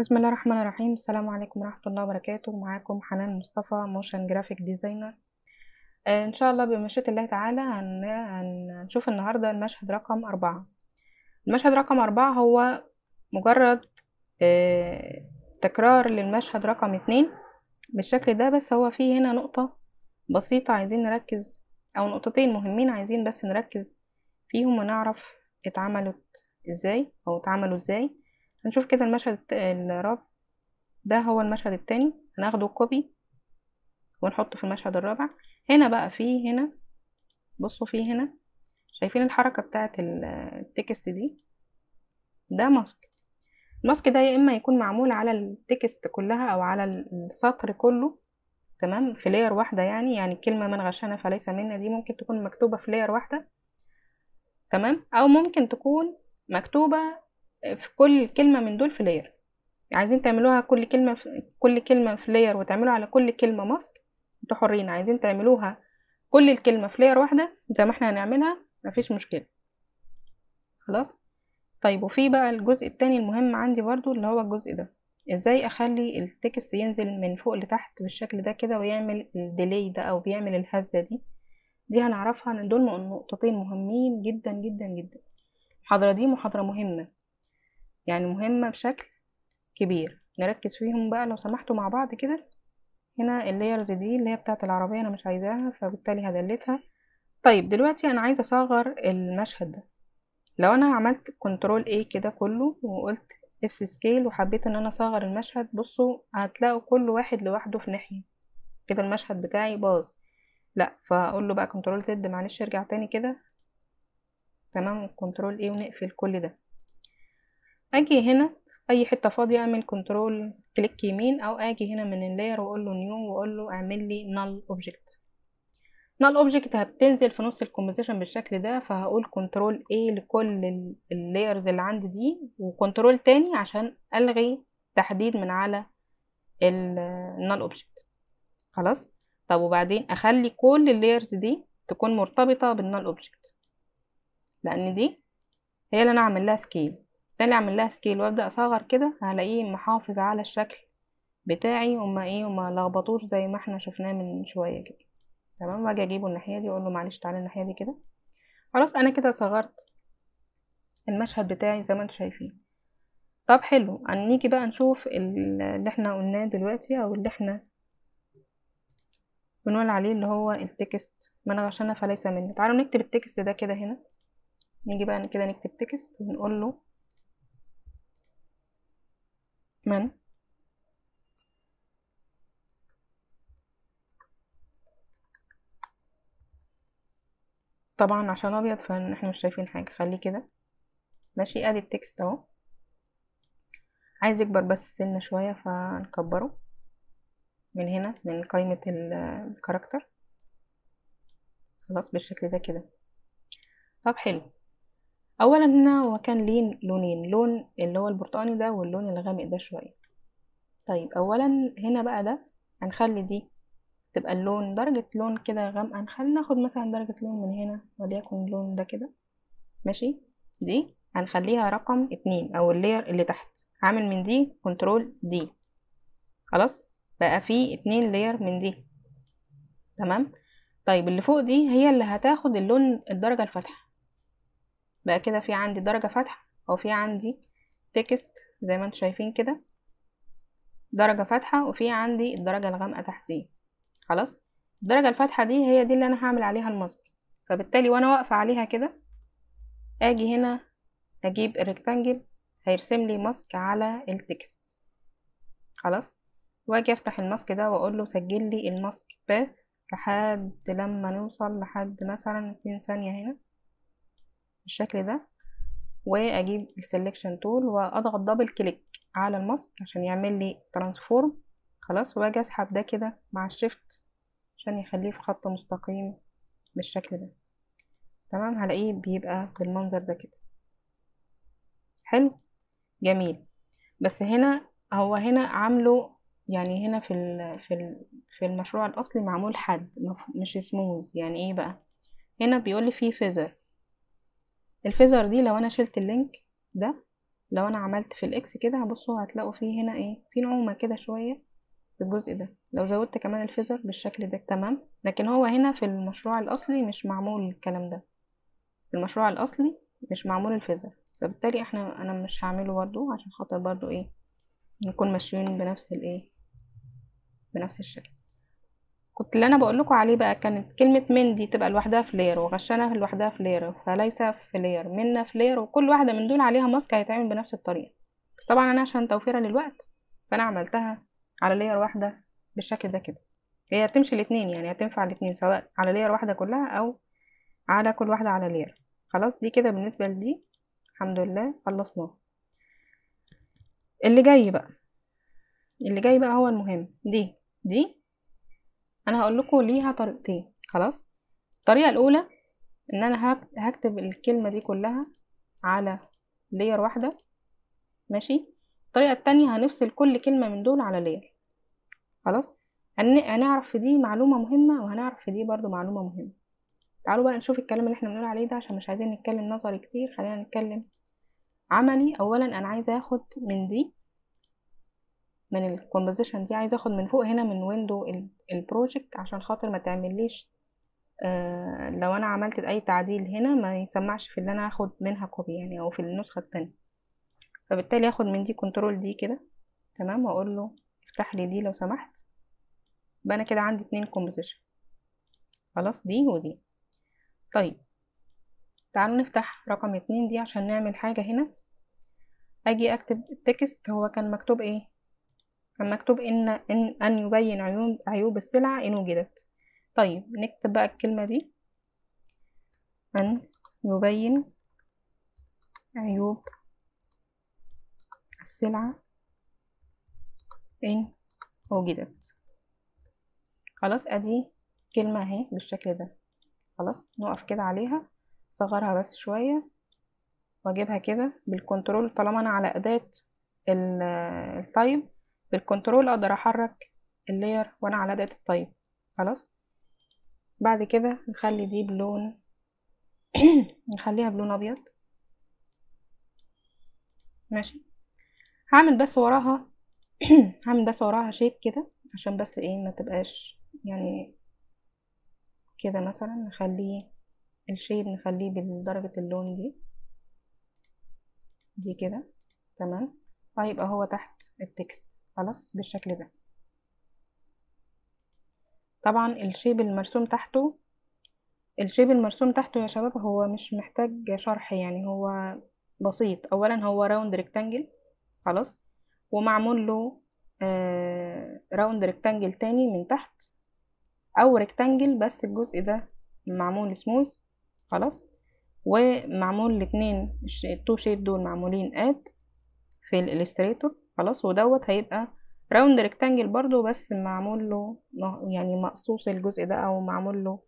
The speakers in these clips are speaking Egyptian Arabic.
بسم الله الرحمن الرحيم السلام عليكم ورحمة الله وبركاته معاكم حنان مصطفى موشن جرافيك ديزاينر آه، ان شاء الله بمشيئة الله تعالى هن- هنشوف النهاردة المشهد رقم أربعة المشهد رقم أربعة هو مجرد آه، تكرار للمشهد رقم اتنين بالشكل ده بس هو فيه هنا نقطة بسيطة عايزين نركز أو نقطتين مهمين عايزين بس نركز فيهم ونعرف اتعملت ازاي أو اتعملوا ازاي هنشوف كده المشهد الت- الرابع ده هو المشهد التاني هناخده كوبي ونحطه في المشهد الرابع هنا بقى فيه هنا بصوا فيه هنا شايفين الحركة بتاعت ال- التكست دي ده ماسك الماسك ده يا اما يكون معمول على التكست كلها او على السطر كله تمام في لاير واحدة يعني يعني كلمة من غشنا فليس منا دي ممكن تكون مكتوبة في لاير واحدة تمام او ممكن تكون مكتوبة في كل كلمة من دول في لاير عايزين تعملوها كل كلمة في كل كلمة في لاير وتعملوا على كل كلمة ماسك انتوا حرين عايزين تعملوها كل الكلمة في لاير واحدة زي ما احنا هنعملها مفيش مشكلة خلاص طيب وفي بقى الجزء التاني المهم عندي برضو اللي هو الجزء ده ازاي اخلي التكست ينزل من فوق لتحت بالشكل ده كده ويعمل الديلي ده او بيعمل الهزة دي دي هنعرفها ان دول نقطتين مهمين جدا جدا جدا المحاضرة دي محاضرة مهمة يعني مهمة بشكل كبير نركز فيهم بقى لو سمحتوا مع بعض كده هنا اللايرز دي اللي هي بتاعة العربية انا مش عايزاها فبالتالي هدلتها طيب دلوقتي انا عايزة اصغر المشهد ده لو انا عملت كنترول A كده كله وقلت اس سكيل وحبيت ان انا اصغر المشهد بصوا هتلاقوا كل واحد لوحده في ناحية كده المشهد بتاعي باظ لا فاقول له بقى كنترول زد معلش ارجع تاني كده تمام كنترول A ونقفل كل ده اجي هنا اي حته فاضيه اعمل كنترول كليك يمين او اجي هنا من اللاير واقول له نيو واقول له اعمل لي null اوبجكت null اوبجكت هتنزل في نص الكومبوزيشن بالشكل ده فهقول كنترول A لكل اللايرز اللي عندي دي وكنترول تاني عشان الغي تحديد من على النال اوبجكت خلاص طب وبعدين اخلي كل اللايرز دي تكون مرتبطه بالنال اوبجكت لان دي هي اللي انا اعمل لها سكيل تاني اعمل لها سكيل وابدا اصغر كده هلاقيه محافظ على الشكل بتاعي وما ايه وما لخبطوش زي ما احنا شفناه من شويه كده تمام واجي اجيبه الناحيه دي اقول له معلش تعالى الناحيه دي كده خلاص انا كده صغرت المشهد بتاعي زي ما انتم شايفين طب حلو هنيجي بقى نشوف ال- اللي احنا قلناه دلوقتي او اللي احنا بنقول عليه اللي هو التكست من غشنا فليس مني تعالوا نكتب التكست ده كده هنا نيجي بقى كده نكتب تكست ونقول له من طبعا عشان ابيض فاحنا مش شايفين حاجه خليه كده ماشي ادي التكست اهو عايز يكبر بس سنه شويه فنكبره من هنا من قائمه ال- الكاركتر خلاص بالشكل ده كده طب حلو اولا هنا هو كان ليه لونين لون اللي هو البرتقاني ده واللون الغامق ده شويه طيب اولا هنا بقى ده هنخلي دي تبقى اللون درجة لون كده غامقة هنخلي ناخد مثلا درجة لون من هنا وليكن اللون ده كده ماشي دي هنخليها رقم اتنين او اللير اللي تحت هعمل من دي كنترول دي خلاص بقى في اتنين لير من دي تمام طيب اللي فوق دي هي اللي هتاخد اللون الدرجة الفاتحة بقى كده في عندي درجة فاتحة او في عندي تكست زي ما انتم شايفين كده درجة فاتحة وفي عندي الدرجة الغامقة تحتيه خلاص الدرجة الفاتحة دي هي دي اللي انا هعمل عليها الماسك فبالتالي وانا واقفة عليها كده اجي هنا اجيب الريكتانجل هيرسم لي ماسك على التكست خلاص واجي افتح الماسك ده واقول له سجل لي الماسك باث لحد لما نوصل لحد مثلا اتنين ثانية هنا بالشكل ده واجيب السلكشن تول واضغط دبل كليك على الماسك عشان يعمل لي ترانسفورم خلاص واجي اسحب ده كده مع الشيفت عشان يخليه في خط مستقيم بالشكل ده تمام هلاقيه بيبقى بالمنظر ده كده حلو جميل بس هنا هو هنا عامله يعني هنا في ال في ال في المشروع الاصلي معمول حد مف- مش سموز يعني ايه بقى هنا بيقول لي فيه فيزر الفيزر دي لو انا شلت اللينك ده لو انا عملت في الاكس كده بصوا هتلاقوا فيه هنا ايه في نعومة كده شوية في الجزء ده لو زودت كمان الفيزر بالشكل ده تمام لكن هو هنا في المشروع الاصلي مش معمول الكلام ده في المشروع الاصلي مش معمول الفيزر فبالتالي احنا انا مش هعمله برضو عشان خاطر برضو ايه نكون ماشيين بنفس الايه بنفس الشكل كنت اللي انا بقول لكم عليه بقى كانت كلمه من دي تبقى لوحدها في لير وغشنا لوحدها في لير فليس في لير منا في لير وكل واحده من دول عليها ماسك هيتعمل بنفس الطريقه بس طبعا انا عشان توفيرا للوقت فانا عملتها على لير واحده بالشكل ده كده هي هتمشي الاتنين يعني هتنفع الاتنين سواء على لير واحده كلها او على كل واحده على لير خلاص دي كده بالنسبه لدي الحمد لله خلصناه اللي جاي بقى اللي جاي بقى هو المهم دي دي انا هقول لكم ليها طريقتين خلاص الطريقه الاولى ان انا هكتب الكلمه دي كلها على لير واحده ماشي الطريقه التانية هنفصل كل كلمه من دول على لير خلاص هنعرف في دي معلومه مهمه وهنعرف في دي برضو معلومه مهمه تعالوا بقى نشوف الكلام اللي احنا بنقول عليه ده عشان مش عايزين نتكلم نظري كتير خلينا نتكلم عملي اولا انا عايزه اخد من دي من الكومبوزيشن دي عايزه اخد من فوق هنا من ويندو البروجكت عشان خاطر ما تعمليش آه لو انا عملت اي تعديل هنا ما يسمعش في اللي انا هاخد منها كوبي يعني او في النسخه التانية فبالتالي اخد من دي كنترول دي كده تمام واقول له افتح لي دي لو سمحت يبقى انا كده عندي اتنين كومبوزيشن خلاص دي ودي طيب تعالوا نفتح رقم اتنين دي عشان نعمل حاجة هنا اجي اكتب التكست هو كان مكتوب ايه كان مكتوب ان ان ان يبين عيوب عيوب السلعة ان وجدت طيب نكتب بقى الكلمة دي ان يبين عيوب السلعة ان وجدت خلاص ادي كلمة اهي بالشكل ده خلاص نقف كده عليها صغرها بس شوية واجيبها كده بالكنترول طالما انا على اداة التايب بالكنترول اقدر احرك اللاير وانا على اداة التايب خلاص بعد كده نخلي دي بلون نخليها بلون ابيض ماشي هعمل بس وراها هعمل بس وراها شيب كده عشان بس ايه ما تبقاش يعني كده مثلا نخليه الشيب نخليه بدرجة اللون دي دي كده تمام وهيبقى هو تحت التكست خلاص بالشكل ده طبعا الشيب المرسوم تحته الشيب المرسوم تحته يا شباب هو مش محتاج شرح يعني هو بسيط اولا هو راوند ريكتانجل خلاص ومعمول له آه راوند ريكتانجل تاني من تحت او ريكتانجل بس الجزء ده معمول سموث خلاص ومعمول الاتنين التو شيب دول معمولين اد في الالستريتور خلاص ودوت هيبقى راوند ريكتانجل برضو بس معمول له يعني مقصوص الجزء ده او معمول له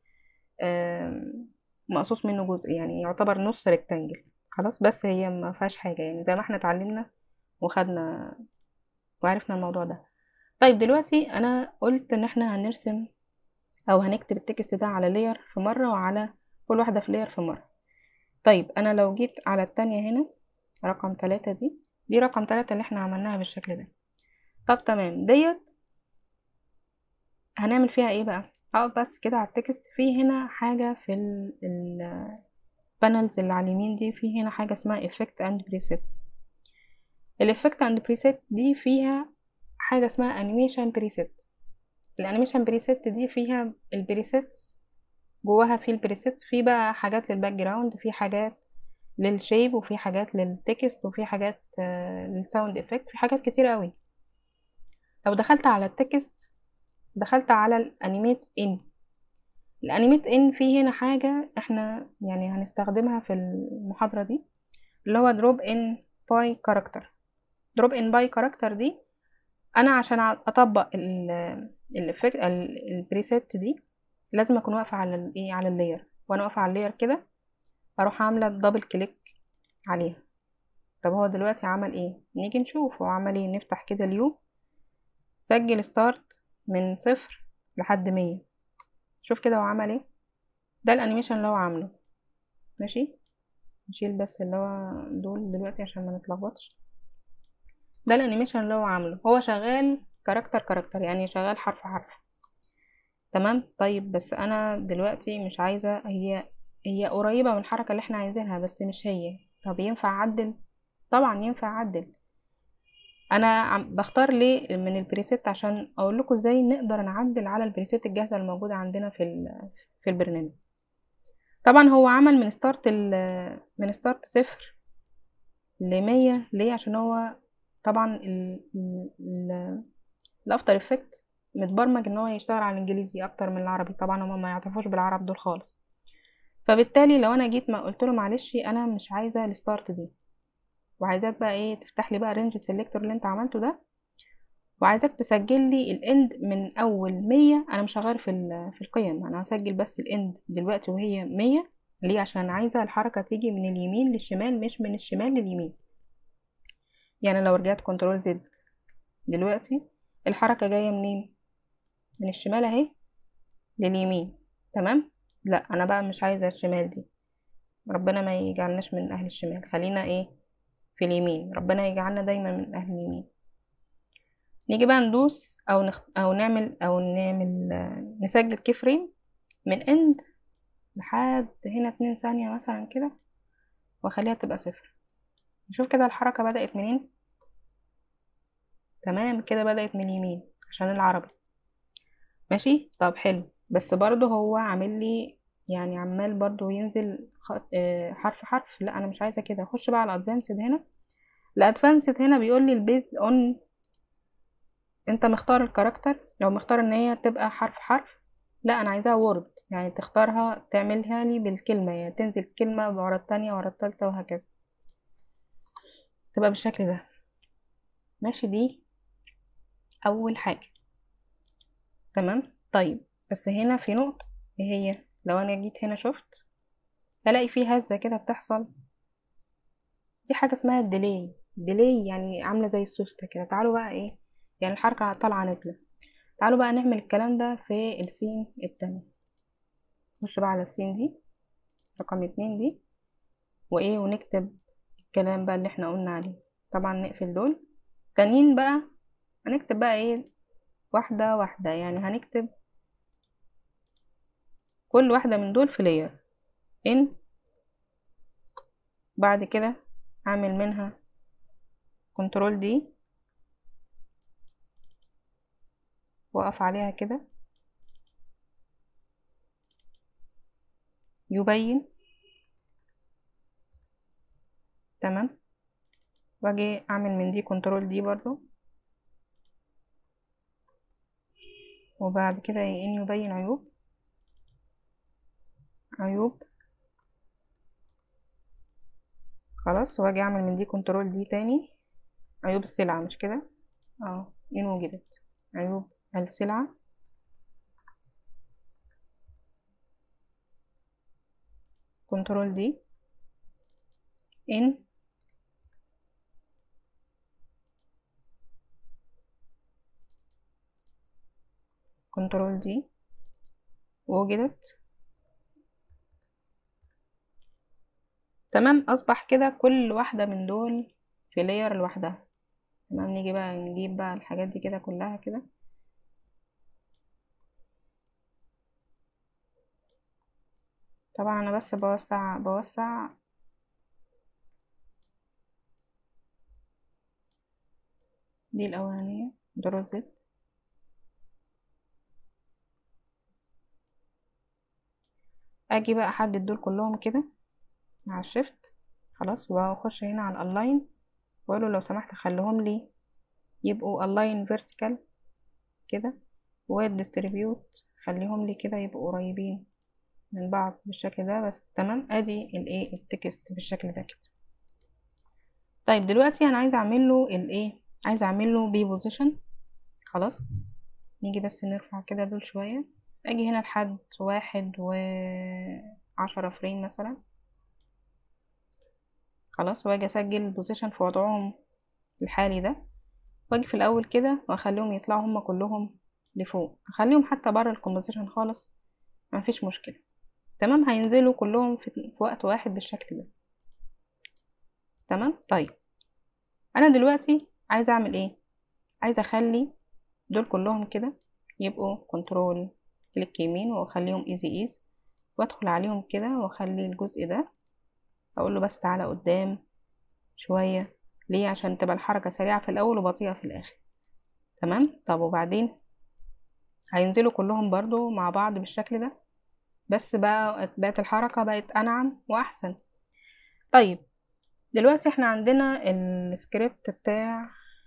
مقصوص منه جزء يعني يعتبر نص ريكتانجل خلاص بس هي ما فيهاش حاجه يعني زي ما احنا اتعلمنا وخدنا وعرفنا الموضوع ده طيب دلوقتي انا قلت ان احنا هنرسم او هنكتب التكست ده على لير في مره وعلى كل واحده في لير في مره طيب انا لو جيت على التانية هنا رقم تلاتة دي دي رقم تلاتة اللي احنا عملناها بالشكل ده طب تمام ديت هنعمل فيها ايه بقى اقف بس كده على التكست في هنا حاجة في البانلز اللي على اليمين دي في هنا حاجة اسمها effect and preset الeffect and preset دي فيها حاجة اسمها animation preset الانيميشن بريسيت دي فيها البريسيتس جواها في البريسيتس في بقى حاجات للباك جراوند في حاجات للشيب وفي حاجات للتكست وفي حاجات للساوند افكت في حاجات كتير قوي لو دخلت على التكست دخلت على الانيميت ان الانيميت ان في هنا حاجة احنا يعني هنستخدمها في المحاضرة دي اللي هو دروب ان باي كاركتر دروب ان باي كاركتر دي انا عشان اطبق الافكت البريسيت دي لازم اكون واقفه على الايه على اللاير وانا واقفه على اللاير كده اروح عامله دبل كليك عليها طب هو دلوقتي عمل ايه نيجي نشوف هو عمل ايه نفتح كده اليو سجل ستارت من صفر لحد مية شوف كده هو عمل ايه ده الانيميشن اللي هو عامله ماشي نشيل بس اللي هو دول دلوقتي عشان ما نتلخبطش ده الانيميشن اللي هو عامله هو شغال كاركتر كاركتر يعني شغال حرف حرف تمام طيب بس انا دلوقتي مش عايزة هي هي قريبة من الحركة اللي احنا عايزينها بس مش هي طب ينفع اعدل طبعا ينفع اعدل انا عم بختار ليه من البريسيت عشان اقول لكم ازاي نقدر نعدل على البريسيت الجاهزة الموجودة عندنا في في البرنامج طبعا هو عمل من ستارت من ستارت صفر لمية ليه عشان هو طبعا الافتر افكت متبرمج ان هو يشتغل على الانجليزي اكتر من العربي طبعا هما ما يعرفوش بالعرب دول خالص فبالتالي لو انا جيت ما قلت له معلش انا مش عايزه الستارت دي وعايزاك بقى ايه تفتح لي بقى رينج سيلكتور اللي انت عملته ده وعايزاك تسجل لي الاند من اول مية انا مش هغير في في القيم انا هسجل بس الاند دلوقتي وهي مية ليه عشان عايزه الحركه تيجي من اليمين للشمال مش من الشمال لليمين يعني لو رجعت كنترول زد دلوقتي الحركه جايه منين من الشمال اهي لليمين تمام لا انا بقى مش عايزه الشمال دي ربنا ما يجعلناش من اهل الشمال خلينا ايه في اليمين ربنا يجعلنا دايما من اهل اليمين نيجي بقى ندوس او نخ... او نعمل او نعمل نسجل كي فريم من اند لحد هنا اتنين ثانية مثلا كده واخليها تبقى صفر نشوف كده الحركة بدأت منين تمام كده بدأت من اليمين عشان العربي ماشي طب حلو بس برضو هو عامل لي يعني عمال برضو ينزل حرف حرف لا انا مش عايزه كده اخش بقى على ادفانسد هنا الادفانسد هنا بيقول لي البيزد اون انت مختار الكاركتر لو مختار ان هي تبقى حرف حرف لا انا عايزاها وورد يعني تختارها تعملها لي بالكلمة يعني تنزل كلمة ورا التانية ورا التالتة وهكذا تبقى بالشكل ده ماشي دي اول حاجة تمام طيب بس هنا في نقطة ايه هي لو انا جيت هنا شفت الاقي في هزة كده بتحصل دي حاجة اسمها الديلي ديلي يعني عاملة زي السوستة كده تعالوا بقى ايه يعني الحركة طالعة نازلة تعالوا بقى نعمل الكلام ده في السين التانية نخش بقى على السين دي رقم اتنين دي وايه ونكتب الكلام بقى اللي احنا قلنا عليه طبعا نقفل دول تانيين بقى هنكتب بقى ايه واحدة واحدة يعني هنكتب كل واحدة من دول في لير ان بعد كده اعمل منها كنترول دي واقف عليها كده يبين تمام واجي اعمل من دي كنترول دي برضو وبعد كده ان يبين عيوب عيوب خلاص واجي اعمل من دي كنترول دي تاني عيوب السلعة مش كده اه ان وجدت عيوب السلعة كنترول دي ان كنترول دي وجدت تمام اصبح كده كل واحدة من دول في لير لوحدها تمام نيجي بقى نجيب بقى الحاجات دي كده كلها كده طبعا انا بس بوسع بوسع دي الاولانية درو زد اجي بقى احدد دول كلهم كده مع الشيفت خلاص واخش هنا على الالاين واقوله لو سمحت خليهم لي يبقوا align vertical كده والديستريبيوت خليهم لي كده يبقوا قريبين من بعض بالشكل ده بس تمام ادي الايه التكست بالشكل ده كده طيب دلوقتي انا عايزه اعمل له الايه عايزه اعمل له بي بوزيشن خلاص نيجي بس نرفع كده دول شويه اجي هنا لحد واحد وعشرة فريم مثلا خلاص واجي اسجل البوزيشن في وضعهم الحالي ده واجي في الاول كده واخليهم يطلعوا هما كلهم لفوق اخليهم حتى بره الكومبوزيشن خالص مفيش مشكله تمام هينزلوا كلهم في, في وقت واحد بالشكل ده تمام طيب انا دلوقتي عايزه اعمل ايه عايزه اخلي دول كلهم كده يبقوا كنترول كليك يمين واخليهم ايزي ايز وادخل عليهم كده واخلي الجزء ده اقول له بس تعالى قدام شويه ليه عشان تبقى الحركه سريعه في الاول وبطيئه في الاخر تمام طب وبعدين هينزلوا كلهم برضو مع بعض بالشكل ده بس بقى بقت الحركه بقت انعم واحسن طيب دلوقتي احنا عندنا السكريبت بتاع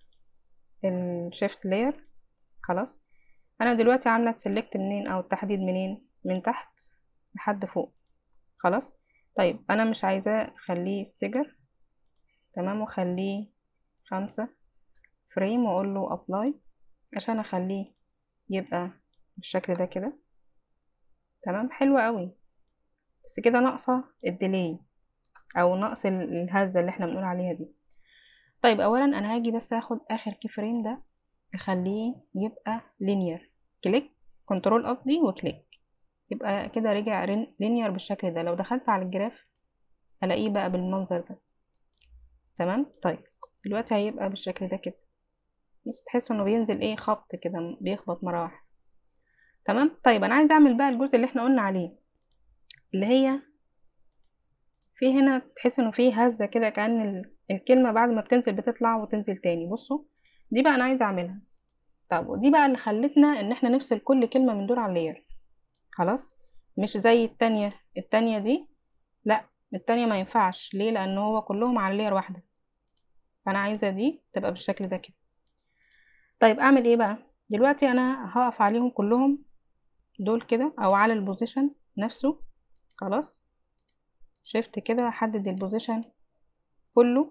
الشيفت لاير خلاص انا دلوقتي عامله سيلكت منين او التحديد منين من تحت لحد فوق خلاص طيب انا مش عايزاه اخليه ستيجر تمام واخليه خمسة فريم واقول له ابلاي عشان اخليه يبقى بالشكل ده كده تمام حلو قوي بس كده ناقصه الديلي او نقص الهزه اللي احنا بنقول عليها دي طيب اولا انا هاجي بس اخد اخر كي فريم ده اخليه يبقى لينير كليك كنترول قصدي وكليك يبقى كده رجع لينير بالشكل ده لو دخلت على الجراف الاقيه بقى بالمنظر ده تمام طيب دلوقتي هيبقى بالشكل ده كده بس تحس انه بينزل ايه خبط كده بيخبط مرة واحدة تمام طيب انا عايزه اعمل بقى الجزء اللي احنا قلنا عليه اللي هي في هنا تحس انه في هزه كده كأن الكلمه بعد ما بتنزل بتطلع وتنزل تاني بصوا دي بقى انا عايزه اعملها طب ودي بقى اللي خلتنا ان احنا نفصل كل كلمه من دول على اللاير خلاص مش زي التانية التانية دي لا التانية ما ينفعش ليه لان هو كلهم على لاير واحده فانا عايزه دي تبقى بالشكل ده كده طيب اعمل ايه بقى دلوقتي انا هقف عليهم كلهم دول كده او على البوزيشن نفسه خلاص شيفت كده احدد البوزيشن كله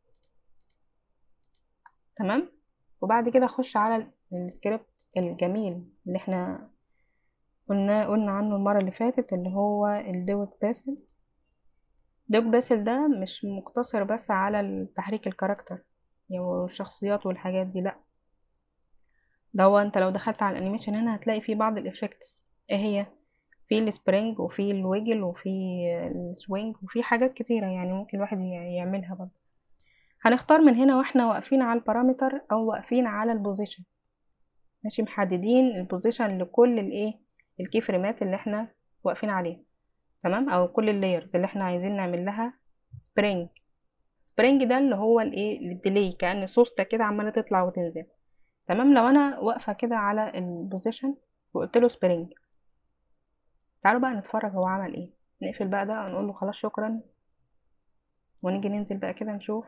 تمام وبعد كده اخش على السكريبت الجميل اللي احنا قلنا قلنا عنه المره اللي فاتت اللي هو الدوت باسل دوت باسل ده مش مقتصر بس على تحريك الكاركتر يعني والشخصيات والحاجات دي لا ده هو انت لو دخلت على الانيميشن هنا هتلاقي فيه بعض الافكتس ايه هي في السبرينج وفي الويجل وفي السوينج وفي حاجات كتيرة يعني ممكن الواحد يعملها برضه هنختار من هنا واحنا واقفين على البارامتر او واقفين على البوزيشن ماشي محددين البوزيشن لكل الايه الكي فريمات اللي احنا واقفين عليها تمام او كل اللايرز اللي احنا عايزين نعمل لها سبرينج سبرينج ده اللي هو الايه الديلي كأن سوسته كده عماله تطلع وتنزل تمام لو انا واقفه كده على البوزيشن وقلت له سبرينج تعالوا بقى نتفرج هو عمل ايه نقفل بقى ده ونقول له خلاص شكرا ونيجي ننزل بقى كده نشوف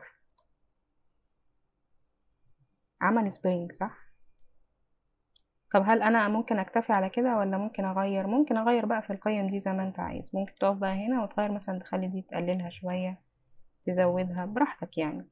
عمل سبرينج صح طب هل انا ممكن اكتفي على كده ولا ممكن اغير ممكن اغير بقى في القيم دي زي ما انت عايز ممكن تقف بقى هنا وتغير مثلا تخلي دي تقللها شوية تزودها براحتك يعني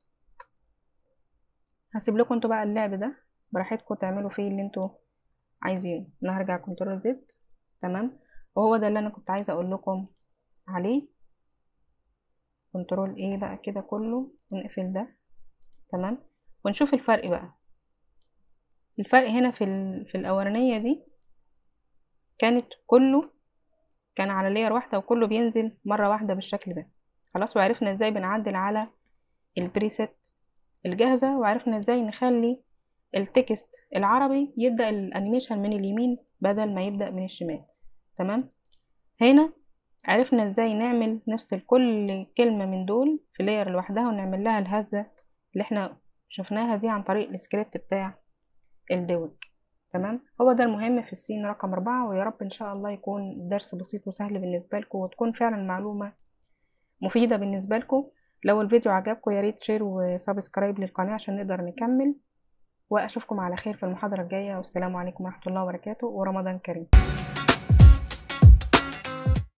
هسيب لكم انتوا بقى اللعب ده براحتكم تعملوا فيه اللي انتوا عايزينه انا هرجع كنترول زد تمام وهو ده اللي انا كنت عايزه اقول لكم عليه كنترول ايه بقى كده كله ونقفل ده تمام ونشوف الفرق بقى الفرق هنا في ال... في الاولانيه دي كانت كله كان على لير واحده وكله بينزل مره واحده بالشكل ده خلاص وعرفنا ازاي بنعدل على البريسيت الجاهزه وعرفنا ازاي نخلي التكست العربي يبدا الانيميشن من اليمين بدل ما يبدا من الشمال تمام هنا عرفنا ازاي نعمل نفصل كل كلمة من دول في لاير لوحدها ونعمل لها الهزة اللي احنا شفناها دي عن طريق السكريبت بتاع الدوج تمام هو ده المهم في السين رقم أربعة ويا رب إن شاء الله يكون درس بسيط وسهل بالنسبة لكم وتكون فعلا معلومة مفيدة بالنسبة لكم لو الفيديو عجبكم يا ريت شير وسبسكرايب للقناة عشان نقدر نكمل وأشوفكم على خير في المحاضرة الجاية والسلام عليكم ورحمة الله وبركاته ورمضان كريم